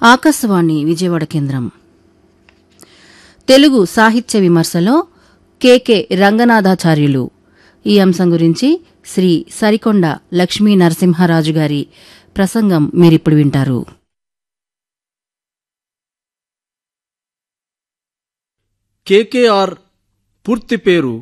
ఆకాశవాణి విజయవాడ కేంద్రం తెలుగు సాహిత్య విమర్శలో కెకె రంగనాథాచార్యులు ఈ అంశం గురించి శ్రీ సరికొండ లక్ష్మీ నరసింహరాజు గారి ప్రసంగం మీరిప్పుడు వింటారు కేకేఆర్ పూర్తి పేరు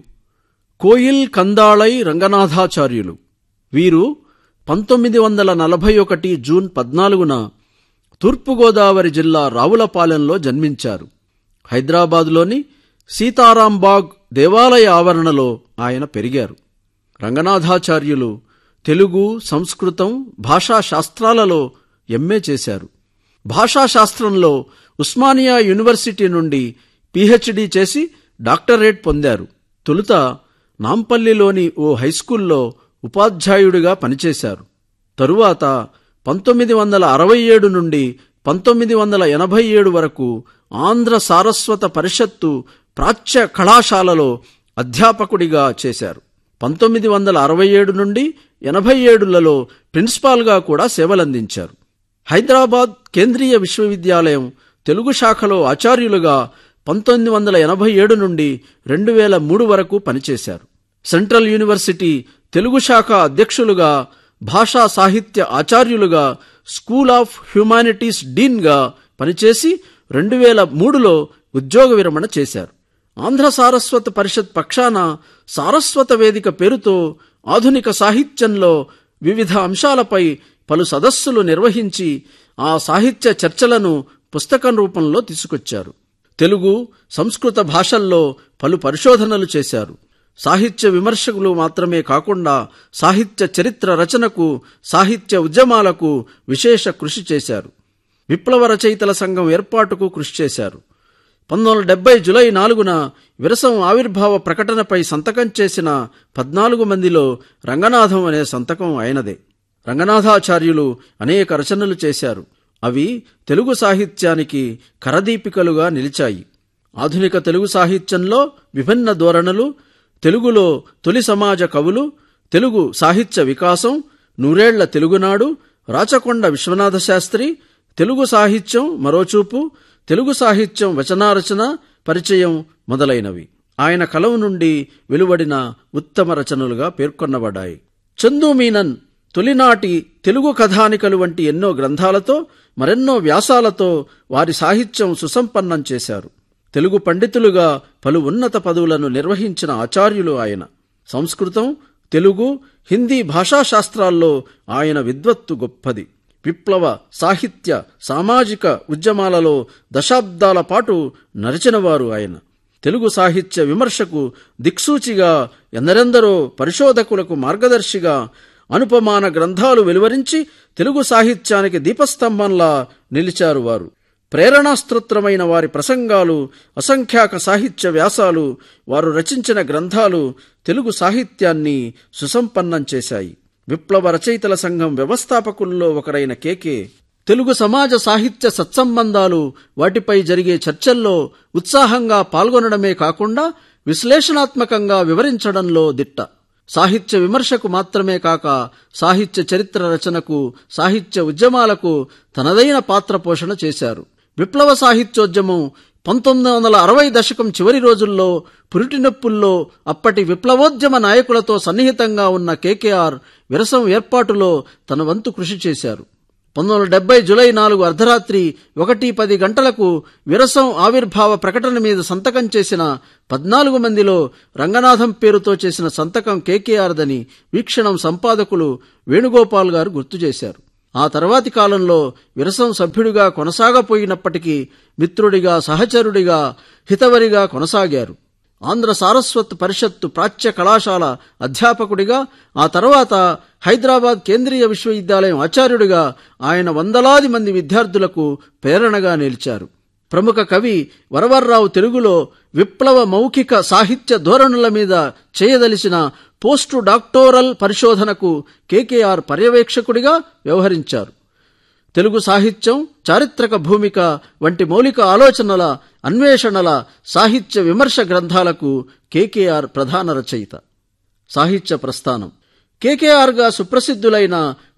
కోయిల్ కందాళై రంగనాథాచార్యులు వీరు పంతొమ్మిది వందల నలభై ఒకటి జూన్ పద్నాలుగున తూర్పుగోదావరి జిల్లా రావులపాలెంలో జన్మించారు హైదరాబాదులోని సీతారాంబాగ్ దేవాలయ ఆవరణలో ఆయన పెరిగారు రంగనాథాచార్యులు తెలుగు సంస్కృతం భాషా శాస్త్రాలలో ఎంఏ చేశారు భాషాశాస్త్రంలో ఉస్మానియా యూనివర్సిటీ నుండి పీహెచ్డీ చేసి డాక్టరేట్ పొందారు తొలుత నాంపల్లిలోని ఓ హైస్కూల్లో ఉపాధ్యాయుడిగా పనిచేశారు తరువాత పంతొమ్మిది వందల అరవై ఏడు నుండి పంతొమ్మిది వందల ఎనభై ఏడు వరకు ఆంధ్ర సారస్వత పరిషత్తు ప్రాచ్య కళాశాలలో అధ్యాపకుడిగా చేశారు పంతొమ్మిది వందల అరవై ఏడు నుండి ఎనభై ఏడులలో ప్రిన్సిపాల్గా కూడా సేవలందించారు హైదరాబాద్ కేంద్రీయ విశ్వవిద్యాలయం తెలుగు శాఖలో ఆచార్యులుగా పంతొమ్మిది వందల ఎనభై ఏడు నుండి రెండు వేల మూడు వరకు పనిచేశారు సెంట్రల్ యూనివర్సిటీ తెలుగు శాఖ అధ్యక్షులుగా భాషా సాహిత్య ఆచార్యులుగా స్కూల్ ఆఫ్ హ్యుమానిటీస్ డీన్గా పనిచేసి రెండు వేల మూడులో ఉద్యోగ విరమణ చేశారు ఆంధ్ర సారస్వత పరిషత్ పక్షాన సారస్వత వేదిక పేరుతో ఆధునిక సాహిత్యంలో వివిధ అంశాలపై పలు సదస్సులు నిర్వహించి ఆ సాహిత్య చర్చలను పుస్తకం రూపంలో తీసుకొచ్చారు తెలుగు సంస్కృత భాషల్లో పలు పరిశోధనలు చేశారు సాహిత్య విమర్శకులు మాత్రమే కాకుండా సాహిత్య చరిత్ర రచనకు సాహిత్య ఉద్యమాలకు విశేష కృషి చేశారు విప్లవ రచయితల సంఘం ఏర్పాటుకు కృషి చేశారు పంతొమ్మిది వందల డెబ్బై జులై నాలుగున విరసం ఆవిర్భావ ప్రకటనపై సంతకం చేసిన పద్నాలుగు మందిలో రంగనాథం అనే సంతకం ఆయనదే రంగనాథాచార్యులు అనేక రచనలు చేశారు అవి తెలుగు సాహిత్యానికి కరదీపికలుగా నిలిచాయి ఆధునిక తెలుగు సాహిత్యంలో విభిన్న ధోరణులు తెలుగులో తొలి సమాజ కవులు తెలుగు సాహిత్య వికాసం నూరేళ్ల తెలుగునాడు రాచకొండ విశ్వనాథ శాస్త్రి తెలుగు సాహిత్యం మరోచూపు తెలుగు సాహిత్యం వచనారచన పరిచయం మొదలైనవి ఆయన కలం నుండి వెలువడిన ఉత్తమ రచనలుగా పేర్కొనబడ్డాయి చందు మీనన్ తొలినాటి తెలుగు కథానికలు వంటి ఎన్నో గ్రంథాలతో మరెన్నో వ్యాసాలతో వారి సాహిత్యం సుసంపన్నం చేశారు తెలుగు పండితులుగా పలు ఉన్నత పదవులను నిర్వహించిన ఆచార్యులు ఆయన సంస్కృతం తెలుగు హిందీ భాషాశాస్త్రాల్లో ఆయన విద్వత్తు గొప్పది విప్లవ సాహిత్య సామాజిక ఉద్యమాలలో దశాబ్దాల పాటు నడిచినవారు ఆయన తెలుగు సాహిత్య విమర్శకు దిక్సూచిగా ఎందరెందరో పరిశోధకులకు మార్గదర్శిగా అనుపమాన గ్రంథాలు వెలువరించి తెలుగు సాహిత్యానికి దీపస్తంభంలా నిలిచారు వారు ప్రేరణాస్తోత్రమైన వారి ప్రసంగాలు అసంఖ్యాక సాహిత్య వ్యాసాలు వారు రచించిన గ్రంథాలు తెలుగు సాహిత్యాన్ని సుసంపన్నం చేశాయి విప్లవ రచయితల సంఘం వ్యవస్థాపకుల్లో ఒకరైన కేకే తెలుగు సమాజ సాహిత్య సత్సంబంధాలు వాటిపై జరిగే చర్చల్లో ఉత్సాహంగా పాల్గొనడమే కాకుండా విశ్లేషణాత్మకంగా వివరించడంలో దిట్ట సాహిత్య విమర్శకు మాత్రమే కాక సాహిత్య చరిత్ర రచనకు సాహిత్య ఉద్యమాలకు తనదైన పాత్ర పోషణ చేశారు విప్లవ సాహిత్యోద్యమం పంతొమ్మిది వందల అరవై దశకం చివరి రోజుల్లో పురిటినొప్పుల్లో అప్పటి విప్లవోద్యమ నాయకులతో సన్నిహితంగా ఉన్న కేకేఆర్ విరసం ఏర్పాటులో తన వంతు కృషి చేశారు పంతొమ్మిది వందల డెబ్బై జులై నాలుగు అర్ధరాత్రి ఒకటి పది గంటలకు విరసం ఆవిర్భావ ప్రకటన మీద సంతకం చేసిన పద్నాలుగు మందిలో రంగనాథం పేరుతో చేసిన సంతకం కేకేఆర్దని వీక్షణం సంపాదకులు వేణుగోపాల్ గారు గుర్తు చేశారు ఆ తర్వాతి కాలంలో విరసం సభ్యుడిగా కొనసాగపోయినప్పటికీ మిత్రుడిగా సహచరుడిగా హితవరిగా కొనసాగారు ఆంధ్ర సారస్వత్ పరిషత్తు ప్రాచ్య కళాశాల అధ్యాపకుడిగా ఆ తర్వాత హైదరాబాద్ కేంద్రీయ విశ్వవిద్యాలయం ఆచార్యుడిగా ఆయన వందలాది మంది విద్యార్థులకు ప్రేరణగా నిలిచారు ప్రముఖ కవి వరవర్రావు తెలుగులో విప్లవ మౌఖిక సాహిత్య ధోరణుల మీద చేయదలిసిన పోస్టు డాక్టోరల్ పరిశోధనకు కేకేఆర్ పర్యవేక్షకుడిగా వ్యవహరించారు తెలుగు సాహిత్యం చారిత్రక భూమిక వంటి మౌలిక ఆలోచనల అన్వేషణల సాహిత్య విమర్శ గ్రంథాలకు కేకేఆర్ ప్రధాన రచయిత సాహిత్య ప్రస్థానం కేకేఆర్గా సుప్రసిద్ధులైన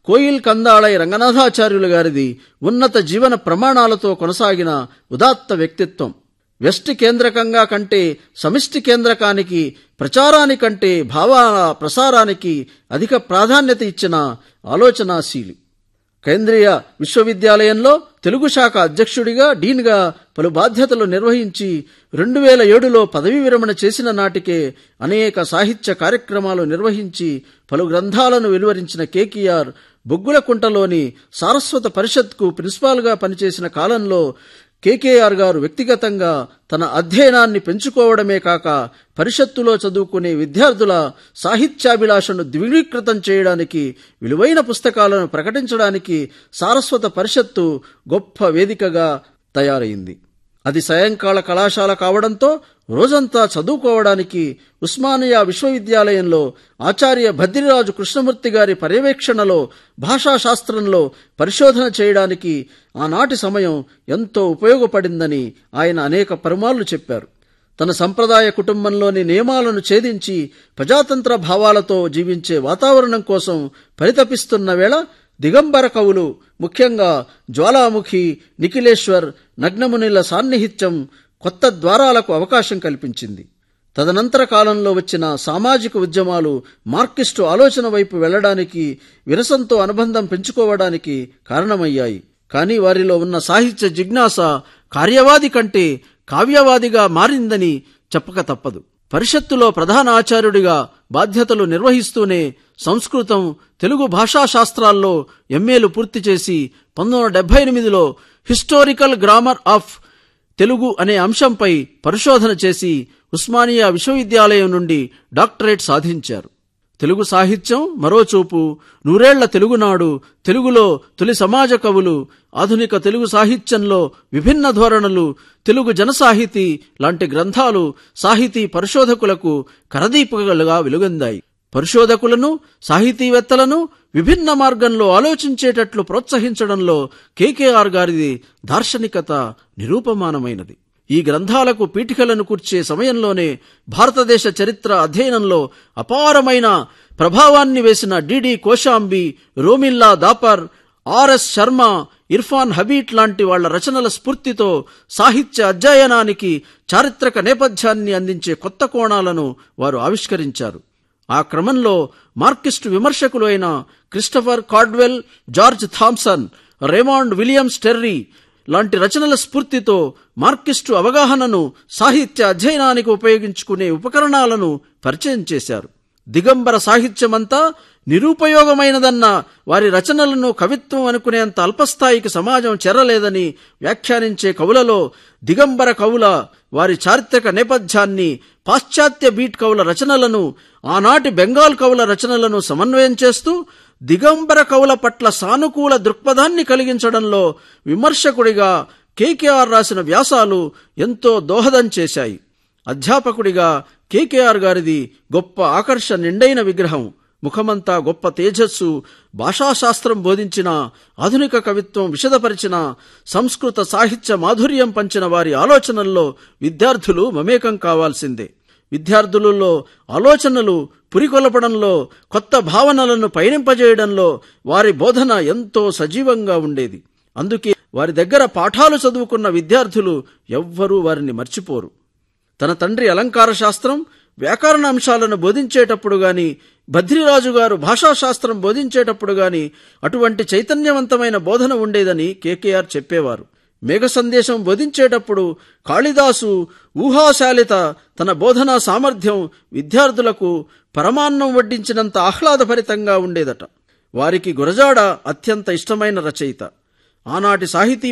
కోయిల్ కందాళై రంగనాథాచార్యులు గారిది ఉన్నత జీవన ప్రమాణాలతో కొనసాగిన ఉదాత్త వ్యక్తిత్వం వ్యష్టి కేంద్రకంగా కంటే సమిష్టి కేంద్రకానికి ప్రచారానికంటే భావాల ప్రసారానికి అధిక ప్రాధాన్యత ఇచ్చిన ఆలోచనాశీలి కేంద్రీయ విశ్వవిద్యాలయంలో తెలుగు శాఖ అధ్యక్షుడిగా డీన్గా పలు బాధ్యతలు నిర్వహించి రెండు వేల ఏడులో పదవీ విరమణ చేసిన నాటికే అనేక సాహిత్య కార్యక్రమాలు నిర్వహించి పలు గ్రంథాలను వెలువరించిన కేకీఆర్ బొగ్గులకుంటలోని సారస్వత పరిషత్కు ప్రిన్సిపాల్గా పనిచేసిన కాలంలో కేకేఆర్ గారు వ్యక్తిగతంగా తన అధ్యయనాన్ని పెంచుకోవడమే కాక పరిషత్తులో చదువుకునే విద్యార్థుల సాహిత్యాభిలాషను ద్విగుణీకృతం చేయడానికి విలువైన పుస్తకాలను ప్రకటించడానికి సారస్వత పరిషత్తు గొప్ప వేదికగా తయారైంది అది సాయంకాల కళాశాల కావడంతో రోజంతా చదువుకోవడానికి ఉస్మానియా విశ్వవిద్యాలయంలో ఆచార్య భద్రిరాజు కృష్ణమూర్తి గారి పర్యవేక్షణలో భాషాశాస్త్రంలో పరిశోధన చేయడానికి ఆనాటి సమయం ఎంతో ఉపయోగపడిందని ఆయన అనేక పరుమార్లు చెప్పారు తన సంప్రదాయ కుటుంబంలోని నియమాలను ఛేదించి ప్రజాతంత్ర భావాలతో జీవించే వాతావరణం కోసం పరితపిస్తున్న వేళ దిగంబర కవులు ముఖ్యంగా జ్వాలాముఖి నిఖిలేశ్వర్ నగ్నమునిల సాన్నిహిత్యం కొత్త ద్వారాలకు అవకాశం కల్పించింది తదనంతర కాలంలో వచ్చిన సామాజిక ఉద్యమాలు మార్కిస్టు ఆలోచన వైపు వెళ్లడానికి విరసంతో అనుబంధం పెంచుకోవడానికి కారణమయ్యాయి కానీ వారిలో ఉన్న సాహిత్య జిజ్ఞాస కార్యవాది కంటే కావ్యవాదిగా మారిందని చెప్పక తప్పదు పరిషత్తులో ప్రధాన ఆచార్యుడిగా బాధ్యతలు నిర్వహిస్తూనే సంస్కృతం తెలుగు భాషా శాస్త్రాల్లో ఎంఏలు పూర్తి చేసి పంతొమ్మిది వందల డెబ్బై ఎనిమిదిలో హిస్టారికల్ గ్రామర్ ఆఫ్ తెలుగు అనే అంశంపై పరిశోధన చేసి ఉస్మానియా విశ్వవిద్యాలయం నుండి డాక్టరేట్ సాధించారు తెలుగు సాహిత్యం మరోచూపు నూరేళ్ల తెలుగునాడు తెలుగులో తొలి సమాజ కవులు ఆధునిక తెలుగు సాహిత్యంలో విభిన్న ధోరణులు తెలుగు జనసాహితీ లాంటి గ్రంథాలు సాహితీ పరిశోధకులకు కరదీపకలుగా వెలుగొందాయి పరిశోధకులను సాహితీవేత్తలను విభిన్న మార్గంలో ఆలోచించేటట్లు ప్రోత్సహించడంలో కేకేఆర్ గారిది దార్శనికత నిరూపమానమైనది ఈ గ్రంథాలకు పీఠికలను కూర్చే సమయంలోనే భారతదేశ చరిత్ర అధ్యయనంలో అపారమైన ప్రభావాన్ని వేసిన డిడి కోశాంబి రోమిల్లా దాపర్ ఆర్ఎస్ శర్మ ఇర్ఫాన్ హబీట్ లాంటి వాళ్ల రచనల స్ఫూర్తితో సాహిత్య అధ్యయనానికి చారిత్రక నేపథ్యాన్ని అందించే కొత్త కోణాలను వారు ఆవిష్కరించారు ఆ క్రమంలో మార్కిస్టు విమర్శకులు అయిన Christopher Caudwell George Thomson Raymond Williams Terry లాంటి రచనల స్ఫూర్తితో మార్కిస్టు అవగాహనను సాహిత్య అధ్యయనానికి ఉపయోగించుకునే ఉపకరణాలను పరిచయం చేశారు దిగంబర సాహిత్యమంతా నిరుపయోగమైనదన్న వారి రచనలను కవిత్వం అనుకునేంత అల్పస్థాయికి సమాజం చెరలేదని వ్యాఖ్యానించే కవులలో దిగంబర కవుల వారి చారిత్రక నేపథ్యాన్ని పాశ్చాత్య బీట్ కవుల రచనలను ఆనాటి బెంగాల్ కవుల రచనలను సమన్వయం చేస్తూ దిగంబర కవుల పట్ల సానుకూల దృక్పథాన్ని కలిగించడంలో విమర్శకుడిగా కేకేఆర్ రాసిన వ్యాసాలు ఎంతో దోహదం చేశాయి అధ్యాపకుడిగా కేకేఆర్ గారిది గొప్ప ఆకర్ష నిండైన విగ్రహం ముఖమంతా గొప్ప తేజస్సు భాషాశాస్త్రం బోధించిన ఆధునిక కవిత్వం విశదపరిచిన సంస్కృత సాహిత్య మాధుర్యం పంచిన వారి ఆలోచనల్లో విద్యార్థులు మమేకం కావాల్సిందే విద్యార్థులలో ఆలోచనలు పురికొల్పడంలో కొత్త భావనలను పయనింపజేయడంలో వారి బోధన ఎంతో సజీవంగా ఉండేది అందుకే వారి దగ్గర పాఠాలు చదువుకున్న విద్యార్థులు ఎవ్వరూ వారిని మర్చిపోరు తన తండ్రి అలంకార శాస్త్రం వ్యాకరణ అంశాలను బోధించేటప్పుడు గాని భద్రిరాజు గారు భాషాశాస్త్రం బోధించేటప్పుడు గాని అటువంటి చైతన్యవంతమైన బోధన ఉండేదని కేకేఆర్ చెప్పేవారు మేఘ సందేశం బోధించేటప్పుడు కాళిదాసు ఊహాశాలిత తన బోధనా సామర్థ్యం విద్యార్థులకు పరమాన్నం వడ్డించినంత ఆహ్లాదభరితంగా ఉండేదట వారికి గురజాడ అత్యంత ఇష్టమైన రచయిత ఆనాటి సాహితీ